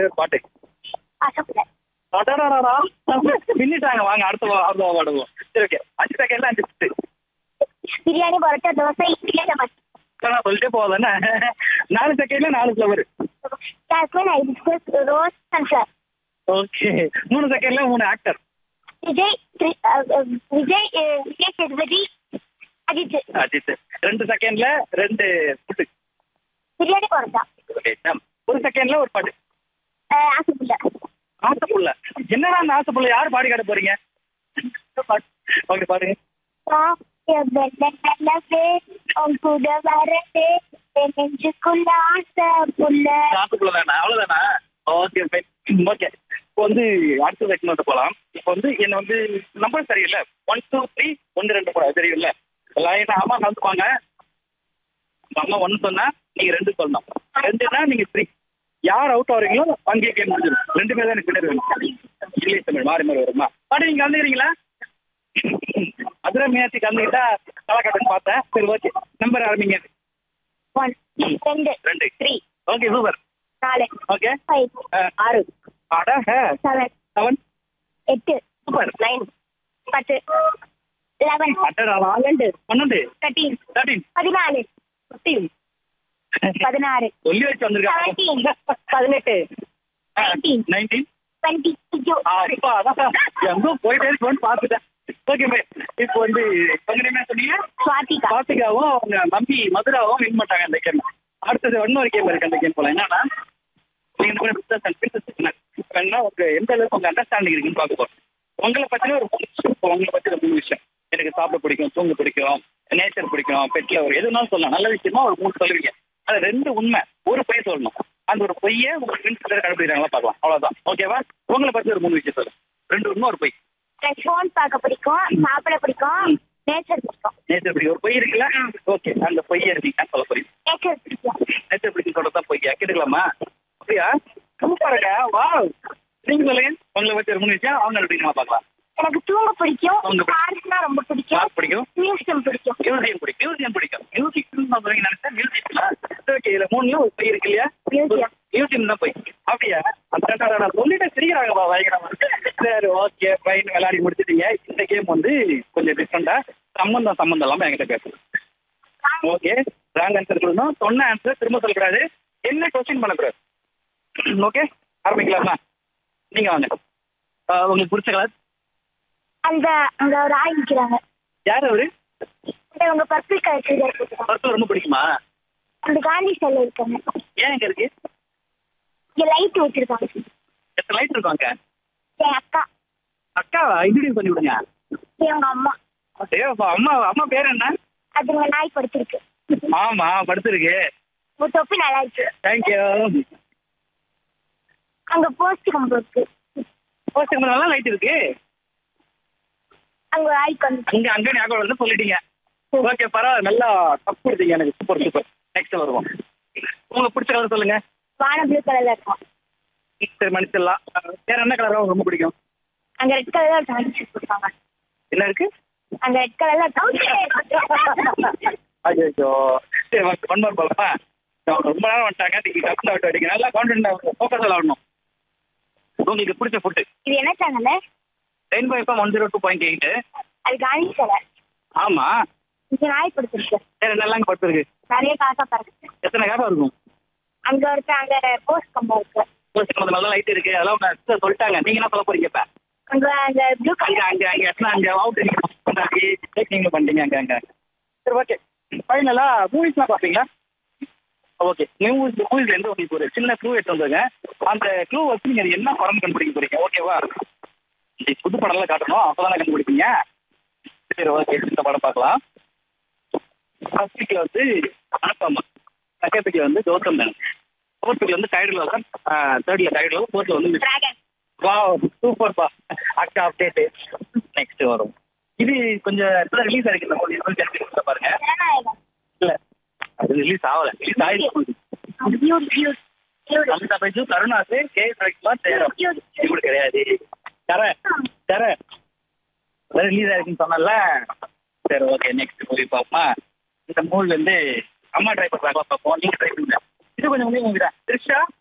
ஒரே ஒரு பாட்டு ஆசைப்பட அடடடடா. பின்னிட்டாங்க வாங்க அடுத்த வா- அடுத்த பாடுவோம் சரி ஓகே அஞ்சு செகண்ட்ல அஞ்சு பிட்டு பிரியாணி பரோட்டா தோசை இட்லி சப்பாத்தி நான் சொல்லிட்டே போகலண்ணே நாலு செகண்ட்ல நாலு flower jasmine hibiscus rose sunflower okay மூணு செகண்ட்ல மூணு ஆக்டர் விஜய் திரி- அஹ், அஹ், விஜய் அஹ், விஜய் சேதுபதி அஜித் அஜித் ரெண்டு செகண்ட்ல ரெண்டு புட்டு பிரியாணி பரோட்டா Okay, done. ஒரு செகண்ட்ல ஒரு பாட்டு அஹ், ஆசைப்பட ஆசைப்புள்ள என்னடா அந்த ஆசைப்புள்ள யார் பாடி காட்ட போறீங்க ஓகே பாருங்க உன் கூட வரதே என் நெஞ்சுக்குள்ள ஆசை புள்ள ஆசைப்புள்ள தானே அவ்வளவுதானா ஓகே ஃபைன் ஓகே இப்போ வந்து அடுத்த செகண்ட் போகலாம் இப்போ வந்து என்ன வந்து நம்பர் சரியில்லை ஒன் டூ த்ரீ ஒன்று ரெண்டு போட தெரியும்ல லைனா அம்மா கலந்துப்பாங்க அம்மா ஒன்று சொன்னா நீங்க ரெண்டு சொல்லணும் ரெண்டுனா நீங்க த்ரீ யார் அவுட் ஆகிறீங்களோ அங்கேயே கேம் முடிஞ்சிடும் ரெண்டு பேர் தான் எனக்கு பின்னாடி வேணும் இங்கிலீஷ் தமிழ் மாறி மாறி வருமா பாட்டு நீங்க கலந்துக்கிறீங்களா மதுரை மீனாட்சி கலந்துக்கிட்டா கலக்கட்டுன்னு பார்த்தேன் சரி ஓகே நம்பர் ஆரம்பிங்க ஒன் ரெண்டு ரெண்டு த்ரீ ஓகே சூப்பர் நாலு ஓகே ஃபைவ் ஆறு அட செவன் செவன் எட்டு சூப்பர் நைன் பத்து லெவன் அட்டடா பன்னெண்டு பன்னெண்டு தேர்ட்டீன் தேர்ட்டீன் பதினாலு ஃபிஃப்டீன் பதினாறு சொல்லி வச்சு வந்திருக்காங்க செவன்டீன் பதினெட்டு நைன்டீன் நைன்டீன் டுவெண்ட்டி அப்பா அதான் எங்கோ போயிட்டே இருக்கோன்னு பார்த்துட்டேன் ஓகே பை இப்போ வந்து உங்க என்ன சொன்னீங்க சுவாதிகா கார்த்திகாவும் அவங்க மம்மி மதுராவும் வின் பண்ணிட்டாங்க அந்த கேம் அடுத்தது இன்னொரு கேம் இருக்கு அந்த கேம் போல என்னன்னா நீங்க கூட பிசினஸ் அண்ட் பிசினஸ் வேணா உங்க எந்த அளவுக்கு உங்க அண்டர்ஸ்டாண்டிங் இருக்குன்னு பார்க்க போறோம் உங்களை பத்தின ஒரு மூணு விஷயம் இப்போ உங்களை பத்தி ஒரு மூணு விஷயம் எனக்கு சாப்பிட பிடிக்கும் தூங்க பிடிக்கும் நேச்சர் பிடிக்கும் பெட்ல ஒரு எதுனாலும் சொல்லலாம் நல்ல விஷயமா ஒரு மூணு சொல்லுவீங்க அது ரெண்டு உண்மை ஒரு பொய் சொல்லணும் அந்த ஒரு பொய்யை உங்க ஃப்ரெண்ட்ஸ் கிட்ட கண்டுபிடிக்கிறாங்களா பார்க்கலாம் அவ்வளவுதான் ஓகேவா உங்களை பத்தி ஒரு மூணு விஷயம் சொல்லு ரெண்டு உண்மை ஒரு பொய் எனக்கு ஃபோன் பார்க்க பிடிக்கும் சாப்பிட பிடிக்கும் நேச்சர் பிடிக்கும் நேச்சர் பிடிக்கும் ஒரு பொய் இருக்குல்ல ஓகே அந்த பொய்யை இருக்கீங்க சொல்ல போறீங்க நேச்சர் பிடிக்கும் நேச்சர் பிடிக்கும் சொல்றதா பொய் கேட்டுக்கலாமா அப்படியா சூப்பருங்க வா நீங்க சொல்லுங்க உங்களை பத்தி ஒரு மூணு விஷயம் அவங்க எப்படிங்களா பார்க்கலாம் எனக்கு தூங்க பிடிக்கும் தூங்க பிடிக்கும். டான்ஸ்னா ரொம்ப பிடிக்கும் யார் பிடிக்கும் மியூசியம் பிடிக்கும் மியூசியம் பிடிக்கும் மியூசியம் பிடிக்கும் மியூசிக் சொல்றீங்க நினைச்சேன் மியூசிக்ல ஓகே இதுல மூணுல ஒரு பொய் இருக்கு இல்லையா மியூசியம் மியூசியம் தான் போய் அப்படியா அந்த நான் சொல்லிட்டு சிரிக்கிறாங்கப்பா பயங்கரமா சரி ஓகே ஃபைன் விளையாடி முடிச்சிட்டீங்க இந்த கேம் வந்து கொஞ்சம் டிஃப்ரெண்டா சம்மந்தம் சம்மந்தம் இல்லாம என்கிட்ட பேசும் ஓகே ராங் ஆன்சர் கொடுக்கணும் சொன்ன ஆன்சர் திரும்ப சொல்லக்கூடாது என்ன கொஸ்டின் பண்ணக்கூடாது ஓகே ஆரம்பிக்கலாமா நீங்க வாங்க ஆஹ் உங்களுக்கு பிடிச்ச கலர் அந்த அங்க ஒரு ஆள் நிக்கிறாங்க யார் அவரு இந்த உங்க பர்பிள் கலர் சுடிதார் போட்டுருக்காங்க பர்பிள் ரொம்ப பிடிக்குமா அந்த காந்தி சிலை இருக்காங்க ஏன் இங்க இருக்கு இங்க லைட் வச்சிருக்காங்க எத்தனை லைட் இருக்கும் அங்க என் அக்கா அக்காவா இன்ட்ரடியூஸ் பண்ணி விடுங்க எங்க அம்மா ஏ அப்பா, அம்மா அம்மா பேர் என்ன அதுங்க நாய் படுத்திருக்கு ஆமா படுத்திருக்கு உங்க தொப்பி நல்லா இருக்கு தேங்க்யூ அங்க போஸ்ட் கம்பு இருக்கு போஸ்ட் நல்லா லைட் இருக்கு அங்க ஒரு ஆய்க்கு வந்து இங்க அங்க ஞாபகம் வந்து சொல்லிட்டீங்க ஓகே பரவாயில்ல நல்லா தப்பு கொடுத்தீங்க எனக்கு சூப்பர் சூப்பர் நெக்ஸ்ட் வருவோம் உங்களுக்கு பிடிச்ச கலர் சொல்லுங்க வானம் ப்ளூ கலர்ல இருக்கும் சரி மன்னிச்சிடலாம் வேற என்ன கலர் ரொம்ப பிடிக்கும் அங்க ரெட் கலர்ல ஒரு டான்ஸ் கொடுப்பாங்க என்ன இருக்கு அங்க ரெட் கலர்ல ஐயோ சரி ஒன் மார் போகலாமா ரொம்ப நேரம் வந்துட்டாங்க நீங்க டக்குனு அவுட் ஆயிட்டீங்க நல்லா கான்ஃபிடென்ட் ஃபோக்கஸ் விளாடணும் உங்களுக்கு பிடிச்ச ஃபுட்டு இது என்ன channel rainbow FM one zero two point eight அது காந்தி சிலை ஆமா இங்க நாய் படுத்திருக்கு சரி நல்லா படுத்துருக்கு நிறைய காக்கா பறக்கு எத்தனை காசா இருக்கும் அங்க ஒருத்தன் அங்க போஸ்ட் கம்பம் இருக்கு போஸ்ட் கொஞ்சம் நல்லா லைட் இருக்கு அதெல்லாம் உங்க sister சொல்லிட்டாங்க நீங்க என்ன சொல்ல போறீங்க இப்ப அங்க அந்த ப்ளூ அங்க கலர் அங்க அங்க எத்தனை அங்க அவுட் நீங்க பண்ணிட்டீங்க அங்க அங்க சரி ஓகே ஃபைனலா மூவிஸ்லாம் பாப்பீங்களா ஓகே மூவிஸ் மூவிஸ்ல இருந்து உங்களுக்கு ஒரு சின்ன க்ளூ எடுத்து வந்துருங்க அந்த க்ளூ வச்சு நீங்க அது என்ன படம் கண்டுபிடிக்க போறீங்க ஓகேவா இந்த புது படம்லாம் காட்டணும் அப்பதானே கண்டுபிடிப்பீங்க சரி ஓகே இந்த படம் பார்க்கலாம் ஃபர்ஸ்ட் வீக்ல வந்து அனுப்பாமா செகண்ட் வீக்ல வந்து கௌதம் மேனன் ஃபோர்த் வீக்ல வந்து டைடில் வந்து தேர்ட்ல டைடில் ஃபோர்த்ல வந்து மிஸ் டிராகன் வாவ் சூப்பர்ப்பா அக்கா அப்டேட் நெக்ஸ்ட் வரும் இது கொஞ்சம் இப்பதான் ரிலீஸ் ஆயிருக்கு இந்த மூவி கொஞ்சம் தெரிஞ்சுக்கிட்டு பாருங்க ஜனநாயகம் இல்ல அது ரிலீஸ் ஆகல ரிலீஸ் ஆயிருக்கு பியூட் பியூட் பியூட் அமிதா பைஜு கருணாசு கே ரவிக்குமார் ஜெயராம் இது கூட கிடையாது தர தர ரிலீஸ் ஆயிருக்குன்னு சொன்னல சரி ஓகே நெக்ஸ்ட் மூவி பார்ப்போமா இந்த மூவி வந்து அம்மா ட்ரை பண்றாங்களா பார்ப்போம் நீங்க ட்ரை பண்ணுங்க இது கொஞ்சம் மூவி மூவி தான் த்ரிஷா